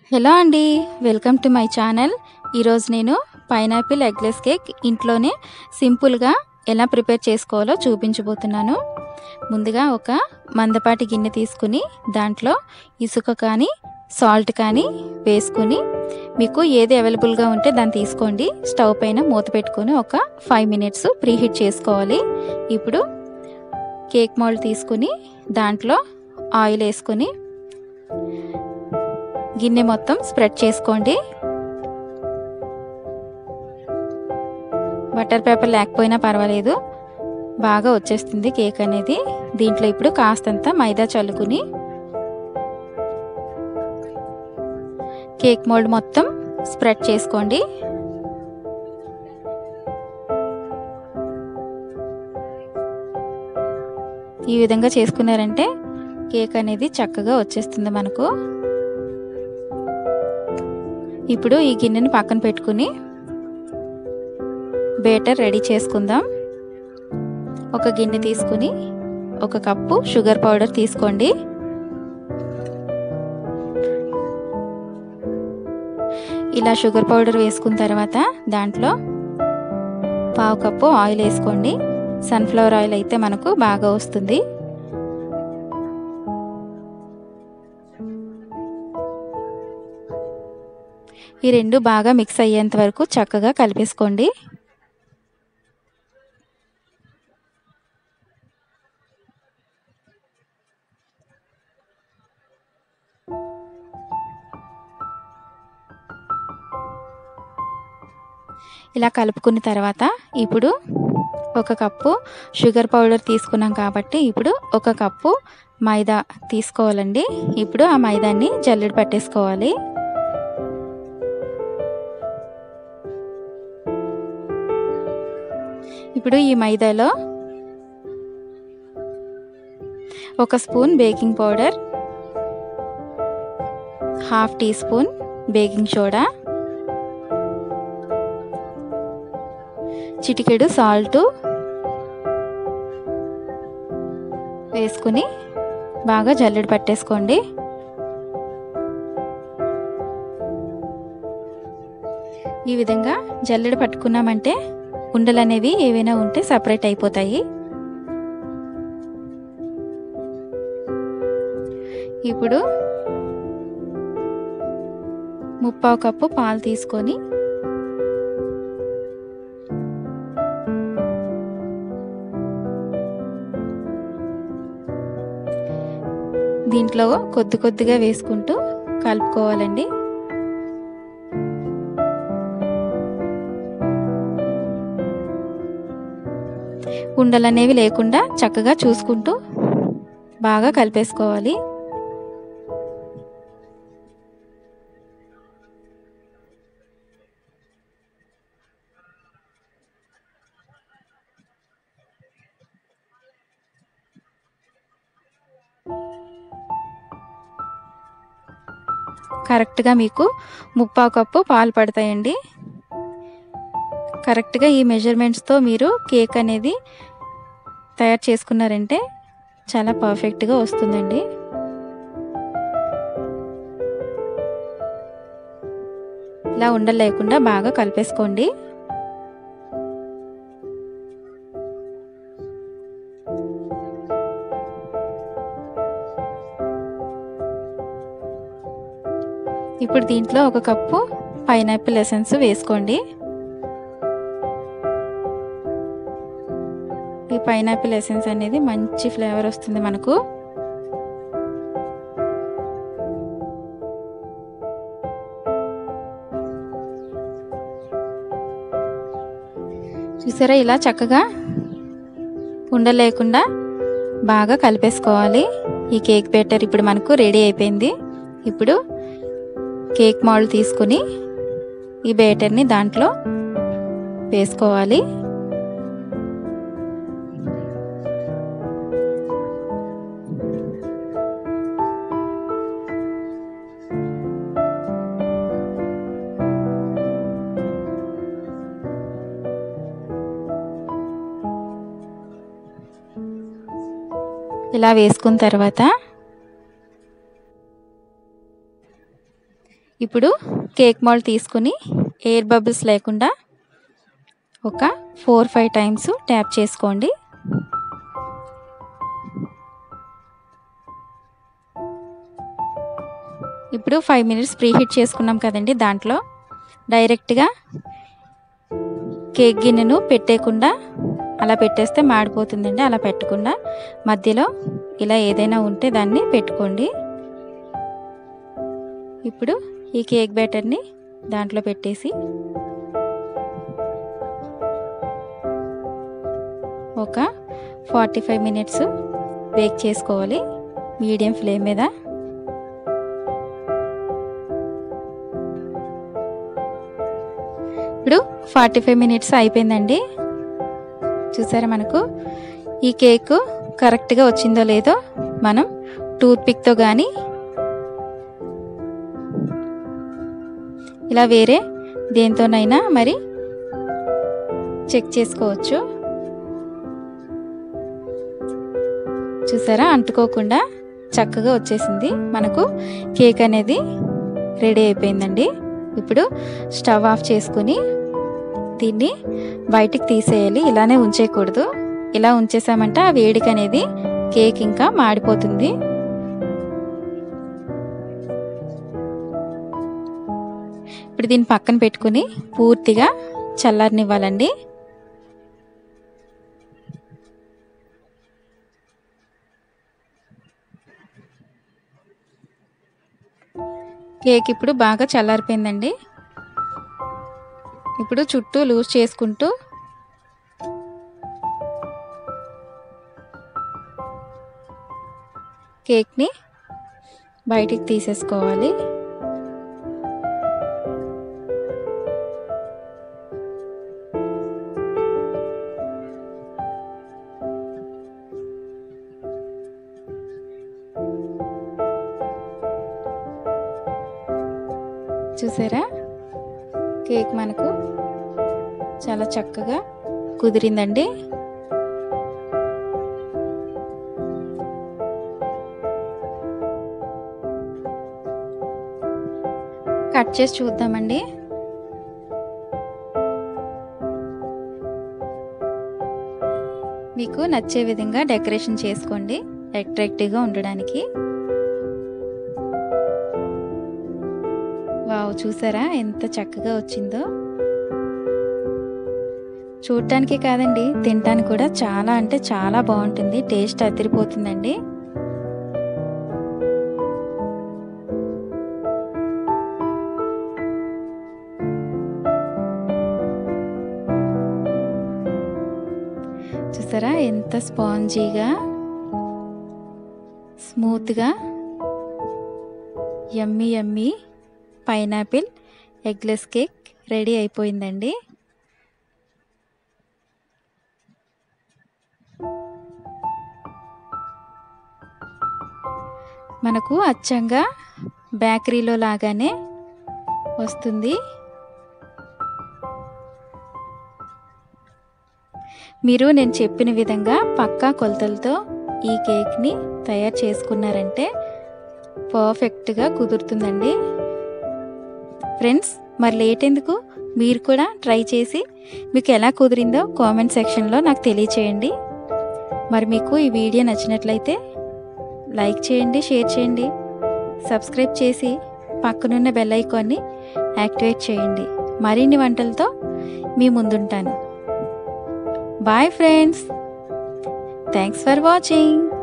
hello అండి welcome to my channel ఈరోజు నేను పైనాపిల్ ఎగ్లెస్ కేక్ ఇంట్లోనే సింపుల్గా ఎలా ప్రిపేర్ చేసుకోవాలో చూపించబోతున్నాను ముందుగా ఒక మందపాటి గిన్నె తీసుకుని దాంట్లో ఇసుక కానీ సాల్ట్ కానీ వేసుకుని మీకు ఏది అవైలబుల్గా ఉంటే దాన్ని తీసుకోండి స్టవ్ పైన మూత పెట్టుకొని ఒక ఫైవ్ మినిట్స్ ప్రీహీట్ చేసుకోవాలి ఇప్పుడు కేక్ మోల్డ్ తీసుకుని దాంట్లో ఆయిల్ వేసుకొని గిన్నె మొత్తం స్ప్రెడ్ చేసుకోండి బటర్ పేపర్ లేకపోయినా పర్వాలేదు బాగా వచ్చేస్తుంది కేక్ అనేది దీంట్లో ఇప్పుడు కాస్తంత మైదా చల్లుకుని కేక్ మోల్డ్ మొత్తం స్ప్రెడ్ చేసుకోండి ఈ విధంగా చేసుకున్నారంటే కేక్ అనేది చక్కగా వచ్చేస్తుంది మనకు ఇప్పుడు ఈ గిన్నెని పక్కన పెట్టుకుని బేటర్ రెడీ చేసుకుందాం ఒక గిన్నె తీసుకుని ఒక కప్పు షుగర్ పౌడర్ తీసుకోండి ఇలా షుగర్ పౌడర్ వేసుకున్న తర్వాత దాంట్లో పావు కప్పు ఆయిల్ వేసుకోండి సన్ఫ్లవర్ ఆయిల్ అయితే మనకు బాగా వస్తుంది ఈ రెండు బాగా మిక్స్ అయ్యేంత వరకు చక్కగా కలిపేసుకోండి ఇలా కలుపుకున్న తర్వాత ఇప్పుడు ఒక కప్పు షుగర్ పౌడర్ తీసుకున్నాం కాబట్టి ఇప్పుడు ఒక కప్పు మైదా తీసుకోవాలండి ఇప్పుడు ఆ మైదాన్ని జల్లెడ పట్టేసుకోవాలి ఇప్పుడు ఈ మైదాలో ఒక spoon baking powder half teaspoon baking soda చిటికెడు సాల్ట్ వేసుకుని బాగా జల్లెడ పట్టేసుకోండి ఈ విధంగా జల్లెడ పట్టుకున్నామంటే ఉండలు అనేవి ఏవైనా ఉంటే సపరేట్ అయిపోతాయి ఇప్పుడు ముప్పావు కప్పు పాలు తీసుకొని దీంట్లో కొద్ది కొద్దిగా వేసుకుంటూ కలుపుకోవాలండి ఉండలు అనేవి లేకుండా చక్కగా చూసుకుంటూ బాగా కలిపేసుకోవాలి కరెక్ట్గా మీకు ముప్పావు కప్పు పాలు పడతాయండి కరెక్ట్గా ఈ మెజర్మెంట్స్తో మీరు కేక్ అనేది తయారు చేసుకున్నారంటే చాలా పర్ఫెక్ట్గా వస్తుందండి ఇలా ఉండలేకుండా బాగా కలిపేసుకోండి ఇప్పుడు దీంట్లో ఒక కప్పు పైనాపిల్ ఎసెన్స్ వేసుకోండి ఈ పైనాపిల్ ఎసెన్స్ అనేది మంచి ఫ్లేవర్ వస్తుంది మనకు చూసారా ఇలా చక్కగా ఉండలేకుండా బాగా కలిపేసుకోవాలి ఈ కేక్ బ్యాటర్ ఇప్పుడు మనకు రెడీ అయిపోయింది ఇప్పుడు కేక్ మౌల్డ్ తీసుకుని ఈ బేటర్ని దాంట్లో వేసుకోవాలి ఇలా వేసుకున్న తర్వాత ఇప్పుడు కేక్ మోల్డ్ తీసుకుని ఎయిర్ బబుల్స్ లేకుండా ఒక ఫోర్ ఫైవ్ టైమ్స్ ట్యాప్ చేసుకోండి ఇప్పుడు ఫైవ్ మినిట్స్ ప్రీ హీట్ చేసుకున్నాం కదండి దాంట్లో డైరెక్ట్గా కేక్ గిన్నెను పెట్టేయకుండా అలా పెట్టేస్తే మాడిపోతుందండి అలా పెట్టకుండా మధ్యలో ఇలా ఏదైనా ఉంటే దాన్ని పెట్టుకోండి ఇప్పుడు ఈ కేక్ బ్యాటర్ని దాంట్లో పెట్టేసి ఒక ఫార్టీ ఫైవ్ మినిట్స్ బేక్ చేసుకోవాలి మీడియం ఫ్లేమ్ మీద ఇప్పుడు ఫార్టీ ఫైవ్ మినిట్స్ అయిపోయిందండి చూసారా మనకు ఈ కేక్ కరెక్ట్గా వచ్చిందో లేదో మనం టూత్ పిక్తో కానీ ఇలా వేరే దేంతోనైనా మరి చెక్ చేసుకోవచ్చు చూసారా అంటుకోకుండా చక్కగా వచ్చేసింది మనకు కేక్ అనేది రెడీ అయిపోయిందండి ఇప్పుడు స్టవ్ ఆఫ్ చేసుకుని దీన్ని బయటికి తీసేయాలి ఇలానే ఉంచేయకూడదు ఇలా ఉంచేసామంటే ఆ వేడికి అనేది కేక్ ఇంకా మాడిపోతుంది ఇప్పుడు దీన్ని పక్కన పెట్టుకుని పూర్తిగా చల్లారనివ్వాలండి కేక్ ఇప్పుడు బాగా చల్లారిపోయిందండి ఇప్పుడు చుట్టూ లూజ్ చేసుకుంటూ కేక్ని బయటికి తీసేసుకోవాలి చూసారా కేక్ మనకు చాలా చక్కగా కుదిరిందండి కట్ చేసి చూద్దామండి మీకు నచ్చే విధంగా డెకరేషన్ చేసుకోండి అట్రాక్టివ్గా ఉండడానికి వావ్ చూసారా ఎంత చక్కగా వచ్చిందో చూడటానికి కాదండి తినటానికి కూడా చాలా అంటే చాలా బాగుంటుంది టేస్ట్ అదిరిపోతుందండి చూసారా ఎంత స్పాంజీగా స్మూత్గా yummy yummy pineapple eggless cake ready అయిపోయిందండి మనకు అచ్చంగా బేకరీలో లాగానే వస్తుంది మీరు నేను చెప్పిన విధంగా పక్కా కొలతలతో ఈ కేక్ని తయారు చేసుకున్నారంటే పర్ఫెక్ట్గా కుదురుతుందండి ఫ్రెండ్స్ మరి లేట్ ఎందుకు మీరు కూడా ట్రై చేసి మీకు ఎలా కుదిరిందో కామెంట్ సెక్షన్లో నాకు తెలియచేయండి మరి మీకు ఈ వీడియో నచ్చినట్లయితే లైక్ చేయండి షేర్ చేయండి సబ్స్క్రైబ్ చేసి పక్కనున్న బెల్ ఐకాన్ని యాక్టివేట్ చేయండి మరిన్ని వంటలతో మీ ముందుంటాను bye friends thanks for watching